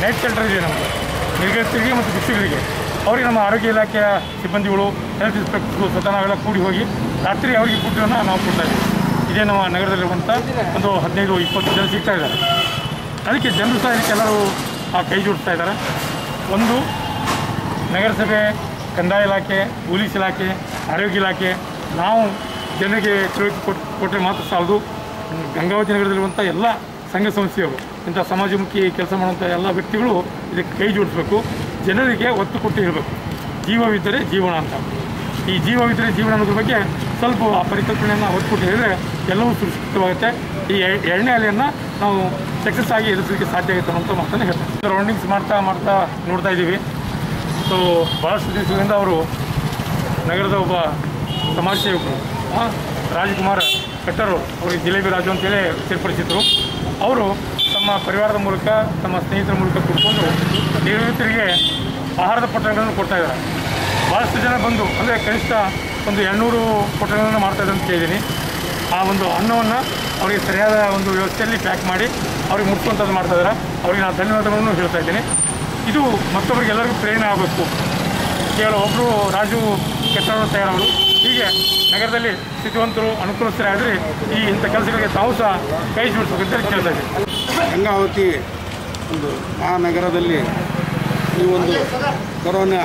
night shelter ಇದೆ ನಮ್ಮದು ನಿರ್ಗತಿಗೆ ಮತ್ತು ಬಿಸಿಗಳಿಗೆ ಅವರಿಗೆ ನಮ್ಮ ಆರೋಗ್ಯ ಇಲಾಖೆಯ ಸಿಬ್ಬಂದಿಗಳು ಹೆಲ್ತ್ ಇನ್ಸ್ಪೆಕ್ಟರ್ಗಳು ಸ್ವತಃ ನಾವೆಲ್ಲ ಕೂಡಿ ಹೋಗಿ ರಾತ್ರಿ ಅವರಿಗೆ ಫುಡ್ಡನ್ನು ನಾವು ಕೊಡ್ತಾ ಇದ್ದೀವಿ ಇದೇ ನಮ್ಮ ನಗರದಲ್ಲಿರುವಂಥ ಒಂದು ಹದಿನೈದು ಇಪ್ಪತ್ತು ಜನ ಸಿಗ್ತಾ ಇದ್ದಾರೆ ಅದಕ್ಕೆ ಜನರು ಸಹ ಇದಕ್ಕೆಲ್ಲರೂ ಆ ಕೈ ಜೋಡಿಸ್ತಾ ಇದ್ದಾರೆ ಒಂದು ನಗರಸಭೆ ಕಂದಾಯ ಇಲಾಖೆ ಪೊಲೀಸ್ ಇಲಾಖೆ ಆರೋಗ್ಯ ಇಲಾಖೆ ನಾವು ಜನರಿಗೆ ತಿಳುವಳಿಕೆ ಕೊಟ್ಟು ಕೊಟ್ಟರೆ ಮಾತ್ರ ಸಾಲದು ಗಂಗಾವತಿ ನಗರದಲ್ಲಿರುವಂಥ ಎಲ್ಲ ಸಂಘ ಸಂಸ್ಥೆಯವರು ಇಂಥ ಸಮಾಜಮುಖಿ ಕೆಲಸ ಮಾಡುವಂಥ ಎಲ್ಲ ವ್ಯಕ್ತಿಗಳು ಇದಕ್ಕೆ ಕೈ ಜೋಡಿಸ್ಬೇಕು ಜನರಿಗೆ ಒತ್ತು ಕೊಟ್ಟು ಇರಬೇಕು ಜೀವವಿದ್ದರೆ ಜೀವನ ಅಂತ ಈ ಜೀವವಿದ್ದರೆ ಜೀವನ ಅನ್ನೋದ್ರ ಬಗ್ಗೆ ಸ್ವಲ್ಪ ಆ ಪರಿಕಲ್ಪನೆಯನ್ನು ಒತ್ತು ಕೊಟ್ಟು ಹೇಳಿದರೆ ಎಲ್ಲವೂ ಸುರಕ್ಷಿತವಾಗುತ್ತೆ ಈ ಎ- ಎರಡನೇ ಅಲೆಯನ್ನು ನಾವು ಸಕ್ಸಸ್ ಆಗಿ ಎದುರಿಸಲಿಕ್ಕೆ ಸಾಧ್ಯ ಆಗುತ್ತೆ ಅನ್ನೋಂಥ ಮಾತನ್ನು ಹೇಳ್ತಾರೆ ರೌಂಡಿಂಗ್ಸ್ ಮಾಡ್ತಾ ಮಾಡ್ತಾ ನೋಡ್ತಾ ಇದ್ದೀವಿ ಸೊ ಭಾಳಷ್ಟು ದಿವಸಗಳಿಂದ ಅವರು ನಗರದ ಒಬ್ಬ ಸಮಾಜ ಸೇವಕರು ಆ, ರಾಜ್ಕುಮಾರ್ ಕಟ್ಟರು ಅವರಿಗೆ ಜಿಲೇಬಿ ರಾಜು ಅಂತೇಳಿ ಸೇರ್ಪಡಿಸಿದ್ರು ಅವರು ತಮ್ಮ ಪರಿವಾರದ ಮೂಲಕ ತಮ್ಮ ಸ್ನೇಹಿತರ ಮೂಲಕ ಕೂತ್ಕೊಂಡು ನಿವೃತ್ತರಿಗೆ ಆಹಾರದ ಪೊಟ್ಟಣಗಳನ್ನು ಕೊಡ್ತಾ ಇದ್ದಾರೆ ಭಾಳಷ್ಟು ಜನ ಬಂದು ಅಂದರೆ ಕನಿಷ್ಠ ಒಂದು ಎರಡುನೂರು ಪೊಟ್ಟಣಗಳನ್ನು ಮಾಡ್ತಾ ಇದ್ದಾರೆ ಅಂತ ಕೇಳಿದ್ದೀನಿ ಆ ಒಂದು ಅನ್ನವನ್ನು ಅವರಿಗೆ ಸರಿಯಾದ ಒಂದು ವ್ಯವಸ್ಥೆಯಲ್ಲಿ ಪ್ಯಾಕ್ ಮಾಡಿ ಅವ್ರಿಗೆ ಮುಟ್ಸುವಂಥದ್ದು ಮಾಡ್ತಾ ಇದ್ದಾರೆ ಅವರಿಗೆ ನಾನು ಧನ್ಯವಾದಗಳನ್ನು ಹೇಳ್ತಾ ಇದ್ದೀನಿ ಇದು ಮತ್ತೊಬ್ಬರಿಗೆ ಎಲ್ಲರಿಗೂ ಪ್ರೇರಣೆ ಆಗಬೇಕು ಕೇವಲ ಒಬ್ಬರು ರಾಜು ಕೆಟ್ಟವರು ತಯಾರವರು ಹೀಗೆ ನಗರದಲ್ಲಿ ಸ್ಥಿತಿವಂತರು ಅನುಕೂಲಸ್ಥರಾದರೆ ಈ ಇಂಥ ಕೆಲಸಗಳಿಗೆ ತಾವು ಸಹ ಕೈ ಜೋಡಿಸ್ಬೇಕು ಅಂತ ಕೇಳ್ತಾ ಇದ್ದೀನಿ ಗಂಗಾವತಿ ಒಂದು ಮಹಾನಗರದಲ್ಲಿ ಈ ಒಂದು ಕೊರೋನಾ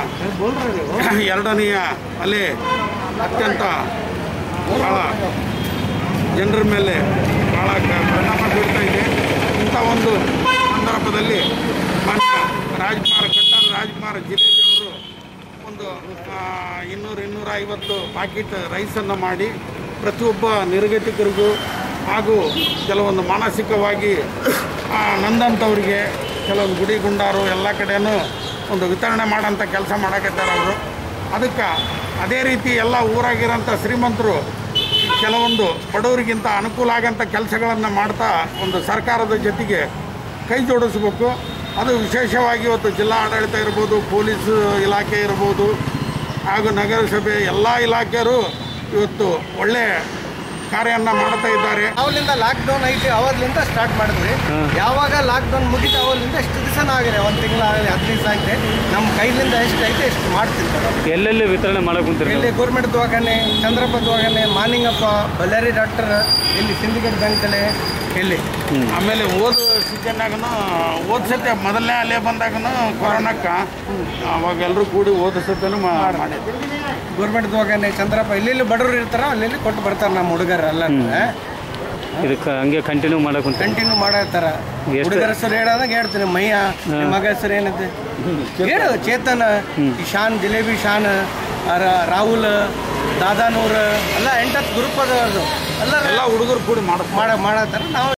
ಎರಡನೆಯ ಅಲೆ ಅತ್ಯಂತ ಭಾಳ ಜನರ ಮೇಲೆ ಭಾಳ ಕ- ಪರಿಣಾಮ ಬೀರ್ತಾ ಇದೆ ಇಂಥ ಒಂದು ಸಂದರ್ಭದಲ್ಲಿ ಮಾನ್ಯ ರಾಜ್ಕುಮಾರ್ ಕಟ್ಟಾರ್ ರಾಜ್ಕುಮಾರ್ ಜಿಲೇಬಿ ಅವರು ಒಂದು ಆ, ಇನ್ನೂರು ಇನ್ನೂರ ಐವತ್ತು ಪ್ಯಾಕೆಟ್ ರೈಸನ್ನು ಮಾಡಿ ಪ್ರತಿಯೊಬ್ಬ ನಿರ್ಗತಿಕರಿಗೂ ಹಾಗೂ ಕೆಲವೊಂದು ಮಾನಸಿಕವಾಗಿ ಆ, ನೊಂದಂಥವ್ರಿಗೆ ಕೆಲವೊಂದು ಗುಡಿ ಗುಂಡಾರು ಎಲ್ಲ ಕಡೆನೂ ಒಂದು ವಿತರಣೆ ಮಾಡೋಂಥ ಕೆಲಸ ಮಾಡಕತ್ತಾರೆ ಅವರು ಅದಕ್ಕೆ ಅದೇ ರೀತಿ ಎಲ್ಲ ಊರಾಗಿರೋಂಥ ಶ್ರೀಮಂತರು ಕೆಲವೊಂದು ಬಡವರಿಗಿಂತ ಅನುಕೂಲ ಆಗಂಥ ಕೆಲಸಗಳನ್ನು ಮಾಡ್ತಾ ಒಂದು ಸರ್ಕಾರದ ಜೊತೆಗೆ ಕೈ ಜೋಡಿಸ್ಬೇಕು ಅದು ವಿಶೇಷವಾಗಿ ಇವತ್ತು ಜಿಲ್ಲಾ ಆಡಳಿತ ಇರ್ಬೋದು ಪೊಲೀಸ್ ಇಲಾಖೆ ಇರ್ಬೋದು ಹಾಗೂ ನಗರಸಭೆ ಎಲ್ಲ ಇಲಾಖೆಯರು ಇವತ್ತು ಒಳ್ಳೆ ಕಾರ್ಯವನ್ನು ಮಾಡ್ತಾ ಇದ್ದಾರೆ ಅವಾಗಲಿಂದ ಲಾಕ್ಡೌನ್ ಐತಿ ಅವಾಗಲಿಂದ ಸ್ಟಾರ್ಟ್ ಮಾಡಿದ್ವಿ ಯಾವಾಗ ಲಾಕ್ಡೌನ್ ಮುಗಿತು ಅವಾಗಲಿಂದ ಎಷ್ಟು ದಿವಸ ಆಗಿದೆ ಒಂದು ತಿಂಗಳಾಗಲಿ ಹತ್ತು ದಿವಸ ಆಗಿದೆ ನಮ್ಮ ಕೈಲಿಂದ ಎಷ್ಟು ಐತೆ ಎಷ್ಟು ಮಾಡ್ತಿರ್ತಾರೆ ಎಲ್ಲೆಲ್ಲಿ ವಿತರಣೆ ಮಾಡಕ್ ಕುಂತೀರಿ ಇಲ್ಲಿ ಗೌರ್ಮೆಂಟ್ ದವಾಖಾನೆ ಚಂದ್ರಪ್ಪ ದವಾಖಾನೆ ಮಾನಿಂಗಪ್ಪ ಬಳ್ಳಾರಿ ಡಾಕ್ಟರ್ ಇಲ್ಲಿ ಸಿಂಡಿಕೇಟ್ ಬ್ಯಾಂಕಲ್ಲಿ ಇಲ್ಲಿ ಆಮೇಲೆ ಓದ ಸೀಸನ್ನಾಗನು ಓದ್ ಸತ್ಯ ಮೊದಲನೇ ಅಲೆ ಬಂದಾಗನು ಕೊರೋನಾಕ್ಕೆ ಅವಾಗ ಎಲ್ಲರೂ ಕೂಡಿ ಓದ ಸತ್ಯನು ಮಾಡಿದ್ವಿ ಗೌರ್ಮೆಂಟ್ ದವಾಖಾನೆ ಚಂದ್ರಪ್ಪ ಇಲ್ಲಿ ಬಡವರು ಇರ್ತಾರ ಅಲ್ಲಿ ಕೊಟ್ಟು ಬರ್ತಾರೆ ನಮ್ಮ ಹುಡುಗರು ಎಲ್ಲ ಇದಕ್ಕೆ ಹಂಗೆ ಕಂಟಿನ್ಯೂ ಮಾಡಕ್ ಕುಂತೀರಿ ಕಂಟಿನ್ಯೂ ಮಾಡತ್ತಾರ ಎಷ್ಟು- ಹುಡುಗರ ಹೆಸರು ಹೇಳೋದಾಗ ಹೇಳ್ತೀನಿ ಮಯ್ಯ ನಿಮ್ಮ ಮಗ ಹೆಸರು ಏನೈತೆ ಹೇಳು ಚೇತನ್ ಇಶಾನ್ ಜಿಲೇಬಿ ಶಾನ್ ರ- ರಾಹುಲ್ ದಾದಾನೂರ್ ಎಲ್ಲ ಎಂಟತ್ತು ಗ್ರೂಪ್ ಅದ ಅದು ಎಲ್ಲ ಎಲ್ಲ ಹುಡುಗರು ಕೂಡಿ ಮಾಡ್ತಾರೆ ಮಾಡ ಮಾಡತ್ತಾರ ನಾವು